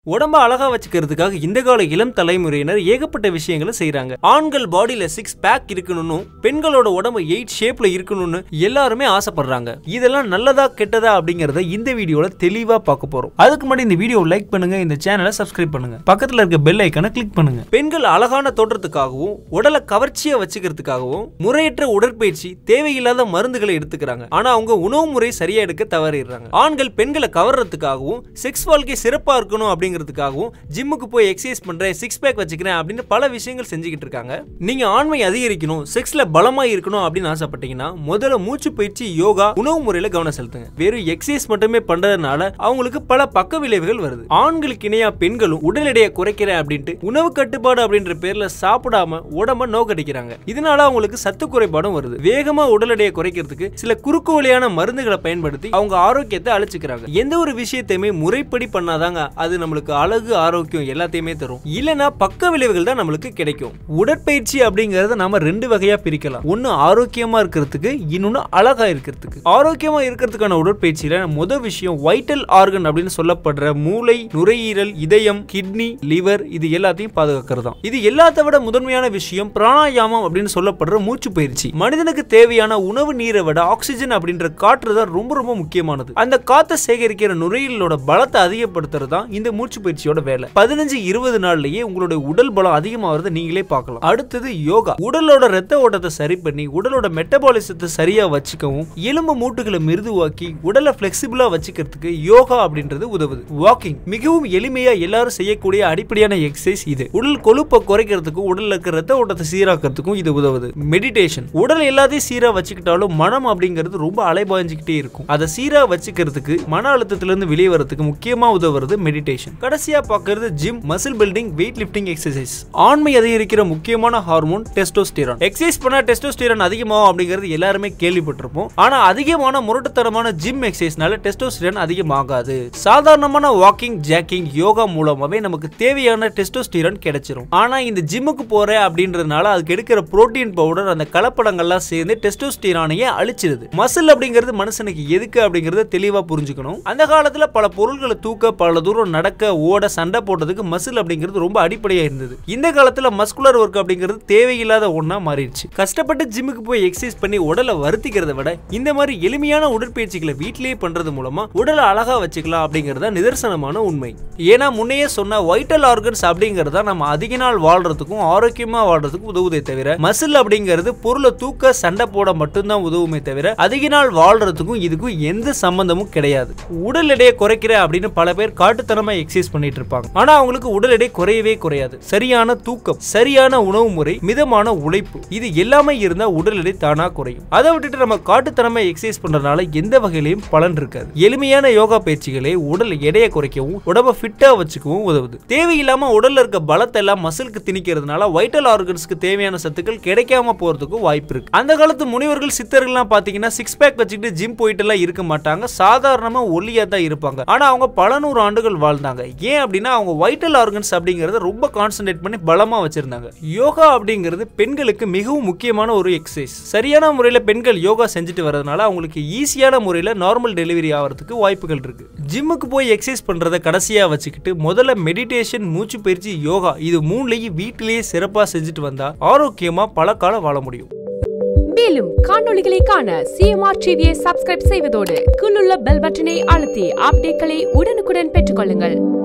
உடம்ப அழகா வச்சுக்கிறதுக்காக இந்த கால இளம் தலைமுறையினர் ஏகப்பட்ட விஷயங்களை செய்றாங்க ஆண்கள் பாடியில சிக்ஸ் பேக் இருக்கணும்னு பெண்களோட உடம்பு எயிட் ஷேப்ல இருக்கணும்னு எல்லாருமே ஆசைப்படுறாங்க இதெல்லாம் நல்லதா கெட்டதா அப்படிங்கறத இந்த வீடியோல தெளிவா பார்க்க போறோம் அதுக்கு முன்னாடி இந்த வீடியோ லைக் பண்ணுங்க இந்த சேனலை சப்ஸ்கிரைப் பண்ணுங்க பக்கத்துல இருக்க பெல் ஐக்கான கிளிக் பண்ணுங்க பெண்கள் அழகான தோற்றத்துக்காகவும் உடலை கவர்ச்சியா வச்சுக்கிறதுக்காகவும் முறையற்ற உடற்பயிற்சி தேவையில்லாத மருந்துகளை எடுத்துக்கிறாங்க ஆனா அவங்க உணவு முறை சரியா எடுக்க தவறிடுறாங்க ஆண்கள் பெண்களை கவர்றதுக்காகவும் செக்ஸ் வாழ்க்கை சிறப்பா இருக்கணும் அப்படிங்கிறதுக்காகவும் ஜிம்முக்கு போய் எக்ஸசைஸ் பண்றேன் சிக்ஸ் பேக் வச்சுக்கிறேன் அப்படின்னு பல விஷயங்கள் செஞ்சுக்கிட்டு இருக்காங்க நீங்க ஆண்மை அதிகரிக்கணும் செக்ஸ்ல பலமா இருக்கணும் அப்படின்னு ஆசைப்பட்டீங்கன்னா முதல்ல மூச்சு பயிற்சி யோகா உணவு முறையில கவனம் செலுத்துங்க வெறும் எக்ஸசைஸ் மட்டுமே பண்றதுனால அவங்களுக்கு பல பக்க விளைவுகள் வருது ஆண்களுக்கு இணையா பெண்களும் உடல் எடையை குறைக்கிறேன் அப்படின்ட்டு உணவு கட்டுப்பாடு அப்படின்ற பேர்ல சாப்பிடாம உடம்ப நோக்கடிக்கிறாங்க இதனால அவங்களுக்கு சத்து குறைபாடும் வருது வேகமா உடல் எடையை குறைக்கிறதுக்கு சில குறுக்கு வழியான மருந்துகளை பயன்படுத்தி அவங்க ஆரோக்கியத்தை அழிச்சுக்கிறாங்க எந்த ஒரு விஷயத்தையுமே முறைப்படி பண்ணாதாங்க அது நம்மளுக்கு அழகு ஆரோக்கியம் எல்லாத்தையுமே தரும் இல்லனா பக்க விளைவுகள் தான் நம்மளுக்கு கிடைக்கும் உடற்பயிற்சி அப்படிங்கறத நாம ரெண்டு வகையா பிரிக்கலாம் ஒன்னு ஆரோக்கியமா இருக்கிறதுக்கு இன்னொன்னு அழகா இருக்கிறதுக்கு ஆரோக்கியமா இருக்கிறதுக்கான உடற்பயிற்சியில முத விஷயம் வைட்டல் ஆர்கன் அப்படின்னு சொல்லப்படுற மூளை நுரையீரல் இதயம் கிட்னி லிவர் இது எல்லாத்தையும் பாதுகாக்கிறது தான் இது எல்லாத்த விட முதன்மையான விஷயம் பிராணாயாமம் அப்படின்னு சொல்லப்படுற மூச்சு பயிற்சி மனிதனுக்கு தேவையான உணவு நீரை விட ஆக்சிஜன் அப்படின்ற காற்று தான் ரொம்ப ரொம்ப முக்கியமானது அந்த காத்தை சேகரிக்கிற நுரையீரலோட பலத்தை அதிகப்படுத்துறது தான் இந்த மூச்சு பயிற்சியோட வேலை பதினஞ்சு இருபது நாள்லயே உங்களுடைய உடல் பலம் அதிகமாகிறத நீங்களே பார்க்கலாம் அடுத்தது யோகா உடலோட ரத்த ஓட்டத்தை சரி பண்ணி உடலோட மெட்டபாலிசத்தை சரியா வச்சுக்கவும் எலும்பு மூட்டுகளை மிருதுவாக்கி உடலை பிளெக்சிபிளா வச்சுக்கிறதுக்கு யோகா அப்படின்றது உதவுது வாக்கிங் மிகவும் எளிமையா எல்லாரும் செய்யக்கூடிய அடிப்படையான எக்ஸசைஸ் இது உடல் கொழுப்பை குறைக்கிறதுக்கும் உடல்ல இருக்க ரத்த ஓட்டத்தை சீராக்கிறதுக்கும் இது உதவுது மெடிடேஷன் உடல் எல்லாத்தையும் சீரா வச்சுக்கிட்டாலும் மனம் அப்படிங்கிறது ரொம்ப அலைபாய்ஞ்சுக்கிட்டே இருக்கும் அதை சீரா வச்சுக்கிறதுக்கு மன அழுத்தத்துல இருந்து வெளியே வரதுக்கு முக்கியமா உதவுறது மெடிடேஷன் கடைசியா பார்க்கறது gym muscle building weight lifting exercise ஆண்மை அதிகரிக்கிற முக்கியமான ஹார்மோன் டெஸ்டோஸ்டிரான் எக்ஸசைஸ் பண்ணா டெஸ்டோஸ்டிரான் அதிகமாகும் அப்படிங்கிறது எல்லாருமே கேள்விப்பட்டிருப்போம் ஆனா அதிகமான முரட்டுத்தனமான ஜிம் எக்ஸசைஸ்னால டெஸ்டோஸ்டிரான் அதிகமாகாது சாதாரணமான வாக்கிங் ஜாக்கிங் யோகா மூலமாவே நமக்கு தேவையான டெஸ்டோஸ்டிரான் கிடைச்சிரும் ஆனா இந்த ஜிம்முக்கு போற அப்படின்றதுனால அதுக்கு எடுக்கிற புரோட்டீன் பவுடர் அந்த கலப்படங்கள்லாம் சேர்ந்து டெஸ்டோஸ்டிரானையே அழிச்சிருது மசில் அப்படிங்கிறது மனுஷனுக்கு எதுக்கு அப்படிங்கறத தெளிவா புரிஞ்சுக்கணும் அந்த காலத்துல பல பொருள்களை தூக்க பல தூரம் நடக்க ஓட சண்டை போட்டதுக்கு மசில் அப்படிங்கிறது ரொம்ப அடிப்படையா இருந்தது இந்த காலத்துல மஸ்குலர் ஒர்க் அப்படிங்கிறது தேவையில்லாத ஒண்ணா மாறிடுச்சு கஷ்டப்பட்டு ஜிம்முக்கு போய் எக்ஸசைஸ் பண்ணி உடலை வருத்திக்கிறத விட இந்த மாதிரி எளிமையான உடற்பயிற்சிகளை வீட்டிலேயே பண்றது மூலமா உடலை அழகா வச்சுக்கலாம் அப்படிங்கறத நிதர்சனமான உண்மை ஏன்னா முன்னையே சொன்ன வைட்டல் ஆர்கன்ஸ் அப்படிங்கறத நம்ம அதிக நாள் வாழ்றதுக்கும் ஆரோக்கியமா வாழ்றதுக்கும் உதவுதே தவிர மசில் அப்படிங்கிறது பொருளை தூக்க சண்டை போட மட்டும்தான் உதவுமே தவிர அதிக நாள் வாழ்றதுக்கும் இதுக்கும் எந்த சம்பந்தமும் கிடையாது உடல் எடையை குறைக்கிற அப்படின்னு பல பேர் காட்டுத்தனமா எக்ஸசைஸ் பண்ணிட்டு இருப்பாங்க ஆனா அவங்களுக்கு உடல் எடை குறையவே குறையாது சரியான தூக்கம் சரியான உணவு முறை மிதமான உழைப்பு இது எல்லாமே இருந்தா உடல் எடை தானா குறையும் அதை விட்டுட்டு நம்ம காட்டுத்தனமா எக்ஸசைஸ் பண்றதுனால எந்த வகையிலையும் பலன் இருக்காது எளிமையான யோகா பயிற்சிகளே உடல் எடையை குறைக்கவும் உடம்ப ஃபிட்டா வச்சுக்கவும் உதவுது தேவையில்லாம உடல்ல இருக்க பலத்தை எல்லாம் மசிலுக்கு திணிக்கிறதுனால வைட்டல் ஆர்கன்ஸ்க்கு தேவையான சத்துக்கள் கிடைக்காம போறதுக்கும் வாய்ப்பு இருக்கு அந்த காலத்து முனிவர்கள் சித்தர்கள்லாம் பாத்தீங்கன்னா சிக்ஸ் பேக் வச்சுக்கிட்டு ஜிம் போயிட்டு எல்லாம் இருக்க மாட்டாங்க சாதாரணமா ஒல்லியா தான் இருப்பாங்க ஆனா அவங்க பல நூறு ஆண்டுகள் வாழ்ந்தாங்க ஏன் அப்படின்னா அவங்க வைட்டல் ஆர்கன்ஸ் அப்படிங்கறத ரொம்ப கான்சென்ட்ரேட் பண்ணி பலமா வச்சிருந்தாங்க யோகா அப்படிங்கிறது பெண்களுக்கு மிகவும் முக்கியமான ஒரு எக்ஸசைஸ் சரியான முறையில பெண்கள் யோகா செஞ்சுட்டு வரதுனால அவங்களுக்கு ஈஸியான முறையில நார்மல் டெலிவரி ஆகிறதுக்கு வாய்ப்புகள் இருக்கு ஜிம்முக்கு போய் எக்ஸசைஸ் பண்றதை கடைசியா வச்சுக்கிட்டு முதல்ல மெடிடேஷன் மூச்சு பயிற்சி யோகா இது மூணுலையும் வீட்டிலேயே சிறப்பா செஞ்சுட்டு வந்தா ஆரோக்கியமா பல காலம் வாழ முடியும் மேலும் காணொளிகளை காண சிஎம்ஆர் டிவியை சப்ஸ்கிரைப் செய்வதோடு கீழுள்ள பெல் பட்டனை அழுத்தி அப்டேட்களை உடனுக்குடன் பெற்றுக்கொள்ளுங்கள்